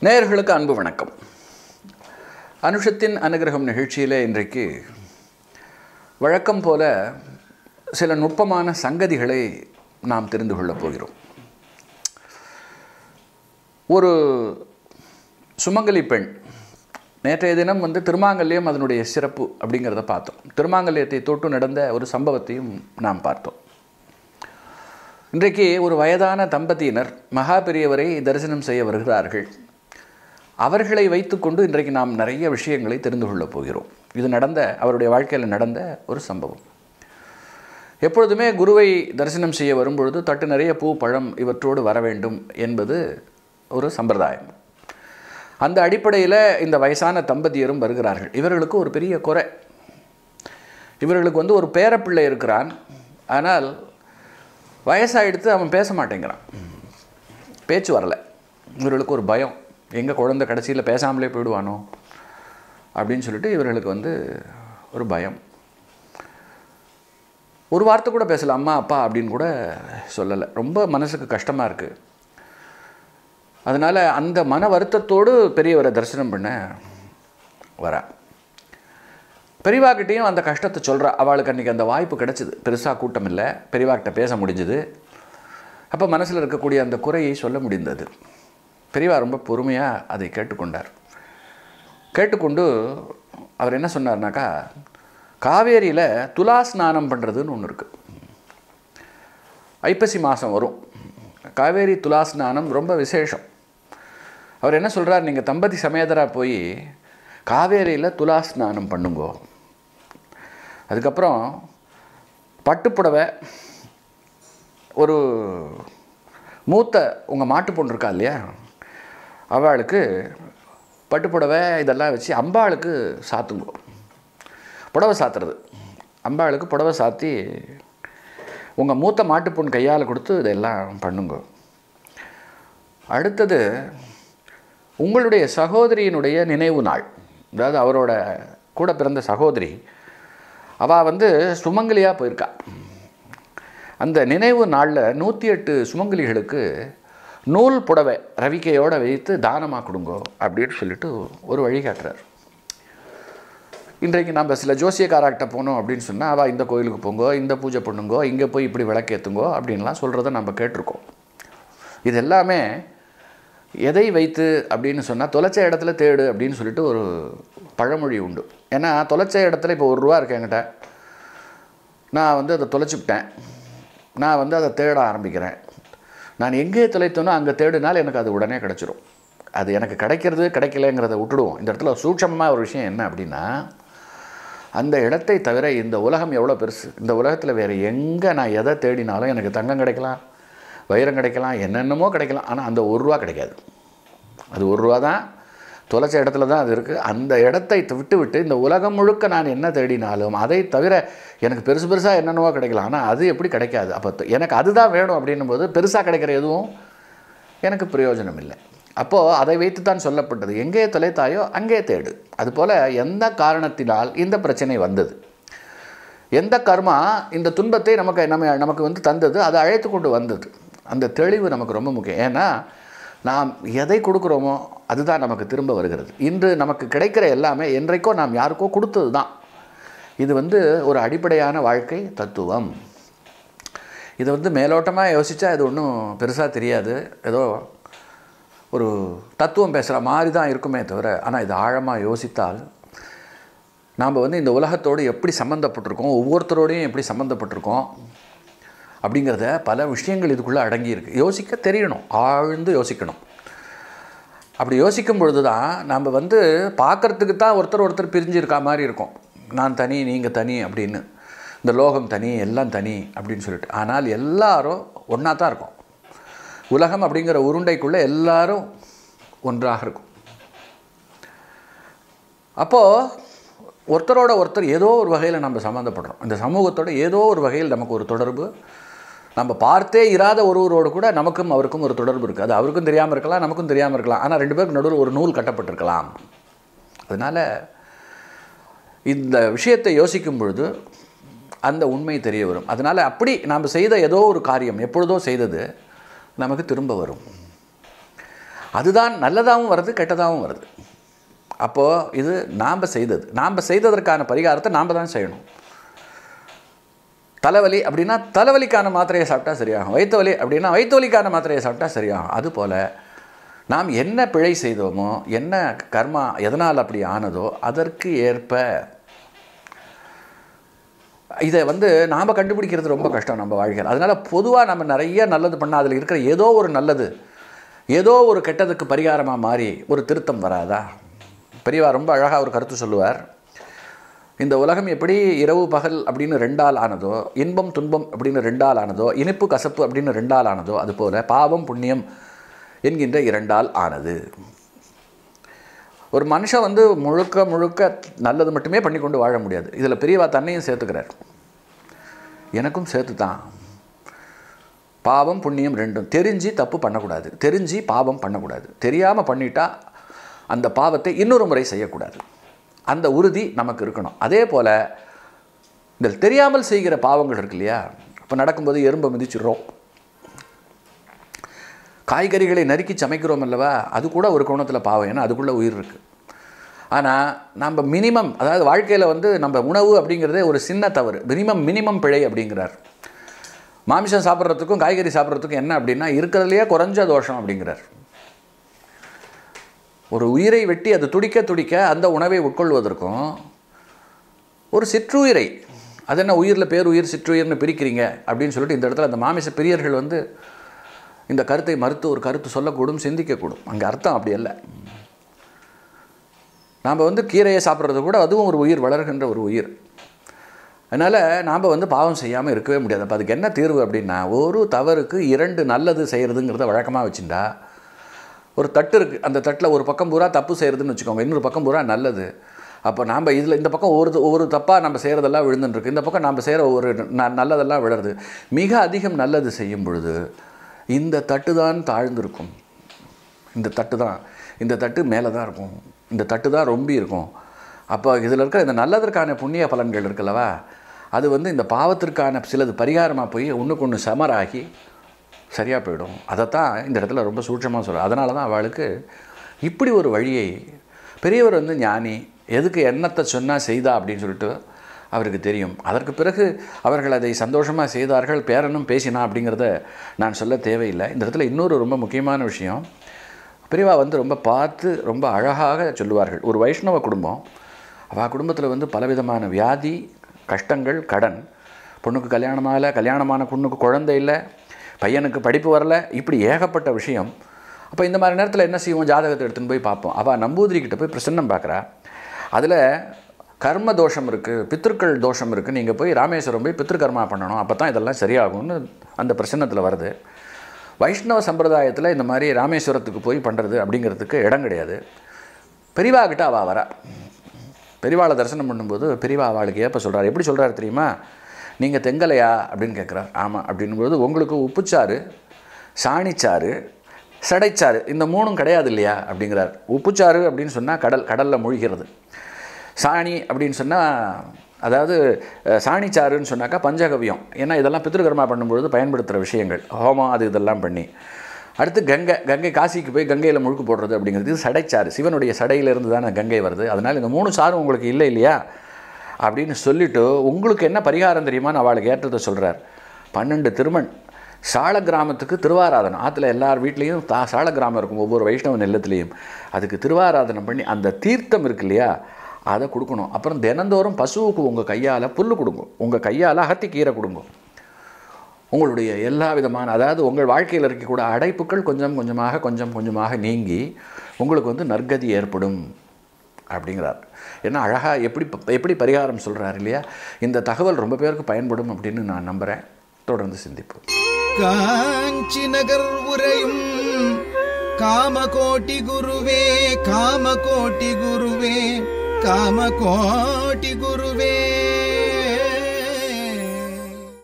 நேயர்களுக்கு அன்பு வணக்கம் அனுஷத்தின் அனுகிரகம் நிகழ்ச்சியிலே இன்றைக்கு வழக்கம் போல சில நுட்பமான சங்கதிகளை நாம் தெரிந்து கொள்ளப் போகிறோம் ஒரு சுமங்கலி பெண் நேற்றைய தினம் வந்து திருமாங்கல்யம் அதனுடைய சிறப்பு அப்படிங்கிறத பார்த்தோம் திருமாங்கல்யத்தை தொட்டு நடந்த ஒரு சம்பவத்தையும் நாம் பார்த்தோம் இன்றைக்கு ஒரு வயதான தம்பதியினர் மகா பெரியவரை தரிசனம் செய்ய வருகிறார்கள் அவர்களை வைத்துக்கொண்டு இன்றைக்கு நாம் நிறைய விஷயங்களை தெரிந்து கொள்ளப் போகிறோம் இது நடந்த அவருடைய வாழ்க்கையில் நடந்த ஒரு சம்பவம் எப்பொழுதுமே குருவை தரிசனம் செய்ய வரும்பொழுது தட்டு நிறைய பூ பழம் இவற்றோடு வர வேண்டும் என்பது ஒரு சம்பிரதாயம் அந்த அடிப்படையில் இந்த வயசான தம்பதியரும் வருகிறார்கள் இவர்களுக்கு ஒரு பெரிய குறை இவர்களுக்கு வந்து ஒரு பேரப்பிள்ளை இருக்கிறான் ஆனால் வயசாகிடுத்து அவன் பேச மாட்டேங்கிறான் பேச்சு வரலை இவர்களுக்கு ஒரு பயம் எங்கள் குழந்தை கடைசியில் பேசாமலே போயிடுவானோ அப்படின்னு சொல்லிட்டு இவர்களுக்கு வந்து ஒரு பயம் ஒரு வார்த்தை கூட பேசல அம்மா அப்பா அப்படின்னு கூட சொல்லலை ரொம்ப மனசுக்கு கஷ்டமாக இருக்குது அதனால் அந்த மன வருத்தத்தோடு பெரியவரை தரிசனம் பண்ண வரா பெரியவாக்கிட்டேயும் அந்த கஷ்டத்தை சொல்கிறா அவளுக்கு அன்றைக்கி அந்த வாய்ப்பு கிடச்சிது பெருசாக கூட்டம் இல்லை பெரியவாக்கிட்ட பேச முடிஞ்சுது அப்போ மனசில் இருக்கக்கூடிய அந்த குறையை சொல்ல முடிந்தது பெரியவா ரொம்ப பொறுமையாக அதை கேட்டுக்கொண்டார் கேட்டுக்கொண்டு அவர் என்ன சொன்னார்னாக்கா காவேரியில் துலா ஸ்நானம் பண்ணுறதுன்னு ஒன்று இருக்குது ஐப்பசி மாதம் வரும் காவேரி துலா ஸ்நானம் ரொம்ப விசேஷம் அவர் என்ன சொல்கிறார் நீங்கள் தம்பதி சமேதராக போய் காவேரியில் துலா ஸ்நானம் பண்ணுங்கோ அதுக்கப்புறம் பட்டுப்புடவை ஒரு மூத்த உங்கள் மாட்டு பொண்ணு இருக்கா இல்லையா அவளுக்கு பட்டுப்புடவை இதெல்லாம் வச்சு அம்பாளுக்கு சாத்துங்கோ புடவை சாத்துறது அம்பாளுக்கு புடவை சாத்தி உங்கள் மூத்த மாட்டுப்பொண்ணு கையால் கொடுத்து இதெல்லாம் பண்ணுங்க அடுத்தது உங்களுடைய சகோதரியினுடைய நினைவு நாள் அதாவது அவரோட கூட பிறந்த சகோதரி அவள் வந்து சுமங்கலியாக போயிருக்கா அந்த நினைவு நாளில் நூற்றி எட்டு சுமங்கலிகளுக்கு நூல் புடவை ரவிக்கையோடு வைத்து தானமாக கொடுங்கோ அப்படின்னு சொல்லிட்டு ஒரு வழி காட்டுறார் இன்றைக்கு நம்ம சில ஜோசியக்காராக்கிட்ட போனோம் அப்படின்னு சொன்னால் அவள் இந்த கோயிலுக்கு போங்கோ இந்த பூஜை பண்ணுங்கோ இங்கே போய் இப்படி விளக்கேற்றுங்கோ அப்படின்லாம் சொல்கிறத நம்ம கேட்டிருக்கோம் இது எல்லாமே எதை வைத்து அப்படின்னு சொன்னால் தொலைச்ச இடத்துல தேடு அப்படின்னு சொல்லிட்டு ஒரு பழமொழி உண்டு ஏன்னா தொலைச்ச இடத்துல இப்போ ஒரு ரூபா இருக்கு என்கிட்ட நான் வந்து அதை தொலைச்சிவிட்டேன் நான் வந்து அதை தேட ஆரம்பிக்கிறேன் நான் எங்கே தொலைத்தனோ அங்கே தேடினால் எனக்கு அது உடனே கிடச்சிரும் அது எனக்கு கிடைக்கிறது கிடைக்கலங்கிறத விட்டுடுவோம் இந்த இடத்துல சூட்சமாக ஒரு விஷயம் என்ன அப்படின்னா அந்த இடத்தை தவிர இந்த உலகம் எவ்வளோ பெருசு இந்த உலகத்தில் வேறு எங்கே நான் எதை தேடினாலும் எனக்கு தங்கம் கிடைக்கலாம் வைரம் கிடைக்கலாம் என்னென்னமோ கிடைக்கலாம் ஆனால் அந்த ஒரு ரூபா கிடைக்காது அது ஒரு ரூபா தான் தொலைச்ச இடத்துல தான் அது இருக்குது அந்த இடத்தை விட்டு விட்டு இந்த உலகம் முழுக்க நான் என்ன தேடினாலும் அதை தவிர எனக்கு பெருசு பெருசாக என்னென்னவோ கிடைக்கலாம் ஆனால் அது எப்படி கிடைக்காது அப்போ எனக்கு அதுதான் வேணும் அப்படின்னும் போது பெருசாக கிடைக்கிற எதுவும் எனக்கு பிரயோஜனம் இல்லை அப்போது அதை வைத்து தான் சொல்லப்பட்டது எங்கே தொலைத்தாயோ அங்கே தேடு அதுபோல் எந்த காரணத்தினால் இந்த பிரச்சனை வந்தது எந்த கர்மா இந்த துன்பத்தை நமக்கு நம்ம நமக்கு வந்து தந்தது அதை அழைத்து கொண்டு வந்தது அந்த தெளிவு நமக்கு ரொம்ப முக்கியம் ஏன்னா நாம் எதை கொடுக்குறோமோ அதுதான் நமக்கு திரும்ப வருகிறது இன்று நமக்கு கிடைக்கிற எல்லாமே என்றைக்கோ நாம் யாருக்கோ கொடுத்தது தான் இது வந்து ஒரு அடிப்படையான வாழ்க்கை தத்துவம் இதை வந்து மேலோட்டமாக யோசித்தா இது ஒன்றும் பெருசாக தெரியாது ஏதோ ஒரு தத்துவம் பேசுகிற மாதிரி தான் இருக்குமே தவிர ஆனால் இது ஆழமாக யோசித்தால் நாம் வந்து இந்த உலகத்தோடு எப்படி சம்மந்தப்பட்டிருக்கோம் ஒவ்வொருத்தரோடையும் எப்படி சம்மந்தப்பட்டிருக்கோம் அப்படிங்கிறத பல விஷயங்கள் இதுக்குள்ளே அடங்கியிருக்கு யோசிக்க தெரியணும் ஆழ்ந்து யோசிக்கணும் அப்படி யோசிக்கும் பொழுது தான் நம்ம வந்து பார்க்குறதுக்கு தான் ஒருத்தர் ஒருத்தர் பிரிஞ்சிருக்கா மாதிரி இருக்கும் நான் தனி நீங்கள் தனி அப்படின்னு இந்த லோகம் தனி எல்லாம் தனி அப்படின்னு சொல்லிட்டு ஆனால் எல்லாரும் ஒன்றா தான் இருக்கும் உலகம் அப்படிங்கிற உருண்டைக்குள்ளே எல்லாரும் ஒன்றாக இருக்கும் அப்போது ஒருத்தரோட ஒருத்தர் ஏதோ ஒரு வகையில் நம்ம சம்மந்தப்படுறோம் இந்த சமூகத்தோட ஏதோ ஒரு வகையில் நமக்கு ஒரு தொடர்பு நம்ம பார்த்தே இராத ஒருவரோடு கூட நமக்கும் அவருக்கும் ஒரு தொடர்பு இருக்குது அது அவருக்கும் தெரியாமல் இருக்கலாம் நமக்கும் தெரியாமல் இருக்கலாம் ஆனால் ரெண்டு பேருக்கு நடுவில் ஒரு நூல் கட்டப்பட்டிருக்கலாம் அதனால் இந்த விஷயத்தை யோசிக்கும் பொழுது அந்த உண்மை தெரிய வரும் அதனால் அப்படி நாம் செய்த ஏதோ ஒரு காரியம் எப்பொழுதோ செய்தது நமக்கு திரும்ப வரும் அதுதான் நல்லதாகவும் வருது கெட்டதாகவும் வருது அப்போது இது நாம் செய்தது நாம் செய்ததற்கான பரிகாரத்தை நாம் தான் செய்யணும் தலைவலி அப்படின்னா தலைவலிக்கான மாத்திரையை சாப்பிட்டா சரியாகும் வயிற்று வலி அப்படின்னா வயிற்று வலிக்கான மாத்திரையை சாப்பிட்டா சரியாகும் அதுபோல் நாம் என்ன பிழை செய்தோமோ என்ன கர்மா எதனால் அப்படி ஆனதோ அதற்கு ஏற்ப இதை வந்து நாம் கண்டுபிடிக்கிறது ரொம்ப கஷ்டம் நம்ம வாழ்க்கையில் அதனால் பொதுவாக நம்ம நிறைய நல்லது பண்ணால் அதில் இருக்கிற ஏதோ ஒரு நல்லது ஏதோ ஒரு கெட்டதுக்கு பரிகாரமாக மாறி ஒரு திருத்தம் வராதா பெரியவா ரொம்ப அழகாக ஒரு கருத்து சொல்லுவார் இந்த உலகம் எப்படி இரவு பகல் அப்படின்னு ரெண்டால் ஆனதோ இன்பம் துன்பம் அப்படின்னு ரெண்டால் ஆனதோ இனிப்பு கசப்பு அப்படின்னு ரெண்டால் ஆனதோ அதுபோல் பாவம் புண்ணியம் என்கின்ற இரண்டால் ஆனது ஒரு மனுஷன் வந்து முழுக்க முழுக்க நல்லது மட்டுமே பண்ணி கொண்டு வாழ முடியாது இதில் பெரியவா தன்னையும் சேர்த்துக்கிறார் எனக்கும் சேர்த்து தான் பாவம் புண்ணியம் ரெண்டும் தெரிஞ்சு தப்பு பண்ணக்கூடாது தெரிஞ்சு பாவம் பண்ணக்கூடாது தெரியாமல் பண்ணிட்டா அந்த பாவத்தை இன்னொரு முறை செய்யக்கூடாது அந்த உறுதி நமக்கு இருக்கணும் அதே போல் இந்த தெரியாமல் செய்கிற பாவங்கள் இருக்கு இல்லையா இப்போ நடக்கும்போது எறும்பை மிதிச்சிடுறோம் காய்கறிகளை நறுக்கி சமைக்கிறோம் அல்லவா அது கூட ஒரு கோணத்தில் பாவம் ஏன்னா அதுக்குள்ளே உயிர் இருக்குது ஆனால் நம்ம மினிமம் அதாவது வாழ்க்கையில் வந்து நம்ம உணவு அப்படிங்கிறதே ஒரு சின்ன தவறு மினிமம் மினிமம் பிழை அப்படிங்கிறார் மாமிசம் சாப்பிட்றதுக்கும் காய்கறி சாப்பிட்றதுக்கும் என்ன அப்படின்னா இருக்கிறதுலையே குறைஞ்ச தோஷம் அப்படிங்கிறார் ஒரு உயிரை வெட்டி அது துடிக்க துடிக்க அந்த உணவை உட்கொள்வதற்கும் ஒரு சிற்றுயிரை அது என்ன உயிரில் பேருயிர் சிற்றுயிர்னு பிரிக்கிறீங்க அப்படின்னு சொல்லிட்டு இந்த இடத்துல அந்த மாமிச பிரியர்கள் வந்து இந்த கருத்தை மறுத்து ஒரு கருத்து சொல்லக்கூடும் சிந்திக்கக்கூடும் அங்கே அர்த்தம் அப்படி அல்ல நாம் வந்து கீரையை சாப்பிட்றது கூட அதுவும் ஒரு உயிர் வளர்கின்ற ஒரு உயிர் அதனால் நாம் வந்து பாவம் செய்யாமல் இருக்கவே முடியாது அப்போ அதுக்கு என்ன தீர்வு அப்படின்னா ஒரு தவறுக்கு இரண்டு நல்லது செய்கிறதுங்கிறத வழக்கமாக வச்சுட்டா ஒரு தட்டு இருக்குது அந்த தட்டில் ஒரு பக்கம் பூரா தப்பு செய்கிறதுன்னு வச்சுக்கோங்க இன்னொரு பக்கம் பூரா நல்லது அப்போ நாம் இதில் இந்த பக்கம் ஒரு ஒரு தப்பாக நம்ம செய்கிறதெல்லாம் விழுந்துட்டுருக்கு இந்த பக்கம் நம்ம செய்கிற ஒரு ந நல்லதெல்லாம் விழுறது மிக அதிகம் நல்லது செய்யும் பொழுது இந்த தட்டு தான் தாழ்ந்திருக்கும் இந்த தட்டு தான் இந்த தட்டு மேலே தான் இருக்கும் இந்த தட்டு தான் ரொம்பி இருக்கும் அப்போ இதில் இருக்கிற இந்த நல்லதற்கான புண்ணிய பலன்கள் இருக்குல்லவா அது வந்து இந்த பாவத்திற்கான சிலது பரிகாரமாக போய் ஒன்றுக்கு ஒன்று சமராகி சரியாக போயிடும் அதைத்தான் இந்த இடத்துல ரொம்ப சூட்சமாக சொல்கிறேன் அதனால தான் அவளுக்கு இப்படி ஒரு வழியை பெரியவர் வந்து ஞானி எதுக்கு எண்ணத்தை சொன்னால் செய்தா அப்படின்னு சொல்லிட்டு அவருக்கு தெரியும் அதற்கு பிறகு அவர்கள் அதை சந்தோஷமாக செய்தார்கள் பேரனும் பேசினா அப்படிங்கிறத நான் சொல்ல தேவையில்லை இந்த இடத்துல இன்னொரு ரொம்ப முக்கியமான விஷயம் பெரியவா வந்து ரொம்ப பார்த்து ரொம்ப அழகாக சொல்லுவார்கள் ஒரு வைஷ்ணவ குடும்பம் அவள் குடும்பத்தில் வந்து பலவிதமான வியாதி கஷ்டங்கள் கடன் பொண்ணுக்கு கல்யாணமாகல கல்யாணமான பொண்ணுக்கு குழந்தை இல்லை பையனுக்கு படிப்பு வரல இப்படி ஏகப்பட்ட விஷயம் அப்போ இந்த மாதிரி நேரத்தில் என்ன செய்வோம் ஜாதகத்தை எடுத்துன்னு போய் பார்ப்போம் அவள் நம்பூதிரிக்கிட்ட போய் பிரசன்னம் பார்க்குறா அதில் கர்ம தோஷம் இருக்குது பித்திருக்கள் தோஷம் இருக்குது நீங்கள் போய் ராமேஸ்வரம் போய் பித்திருக்கர்மா பண்ணணும் அப்போ தான் இதெல்லாம் சரியாகும்னு அந்த பிரசன்னத்தில் வருது வைஷ்ணவ சம்பிரதாயத்தில் இந்த மாதிரி ராமேஸ்வரத்துக்கு போய் பண்ணுறது அப்படிங்கிறதுக்கு இடம் கிடையாது பெரியவா கிட்ட அவள் வரா பெரியவாளை தரிசனம் பண்ணும்போது பெரியவா அவளுக்கு ஏற்ப சொல்கிறார் எப்படி சொல்கிறார் தெரியுமா நீங்கள் தெங்கலையா அப்படின்னு கேட்குறார் ஆமாம் அப்படின்னும்போது உங்களுக்கு உப்புச்சாறு சாணிச்சாறு சடைச்சாறு இந்த மூணும் கிடையாது இல்லையா அப்படிங்கிறார் உப்புச்சாறு அப்படின்னு சொன்னால் கடல் கடலில் மூழ்கிறது சாணி அப்படின்னு சொன்னால் அதாவது அஹ், சாணிச்சாறுன்னு சொன்னாக்கா பஞ்சகவியம் ஏன்னா இதெல்லாம் பித்ருகர்மா பண்ணும்பொழுது பயன்படுத்துகிற விஷயங்கள் ஹோமம் அது இதெல்லாம் பண்ணி அடுத்து கங்கை கங்கை காசிக்கு போய் கங்கையில் முழுக்கு போடுறது அப்படிங்கிறது இது சடைச்சாறு சிவனுடைய சடையிலிருந்து தானே கங்கை வருது அதனால் இந்த மூணு சாரும் உங்களுக்கு இல்லை இல்லையா அப்படின்னு சொல்லிட்டு உங்களுக்கு என்ன பரிகாரம் தெரியுமான்னு அவளுக்கு ஏற்றதை சொல்கிறார் பன்னெண்டு திருமண் சால கிராமத்துக்கு திருவாராதனம் ஆற்றுல எல்லார் வீட்லேயும் தா சால கிராமம் இருக்கும் ஒவ்வொரு வைஷ்ணவ நிலத்துலேயும் அதுக்கு திருவாராதனம் பண்ணி அந்த தீர்த்தம் இருக்கு இல்லையா அதை கொடுக்கணும் அப்புறம் தினந்தோறும் பசுவுக்கு உங்கள் கையால் புல் கொடுங்க உங்கள் கையால் அகத்தி கீரை கொடுங்க உங்களுடைய எல்லா விதமான அதாவது உங்கள் வாழ்க்கையில் இருக்கக்கூடிய அடைப்புகள் கொஞ்சம் கொஞ்சமாக கொஞ்சம் கொஞ்சமாக நீங்கி உங்களுக்கு வந்து நற்கதி ஏற்படும் அப்படிங்கிறார் ஏன்னா அழகாக எப்படி எப்படி பரிகாரம் சொல்கிறார் இல்லையா இந்த தகவல் ரொம்ப பேருக்கு பயன்படும் அப்படின்னு நான் நம்புகிறேன் தொடர்ந்து சிந்திப்போம் காஞ்சி நகர் உரையும் காமகோட்டி குருவே காமகோட்டி குருவே காமகோட்டி குரு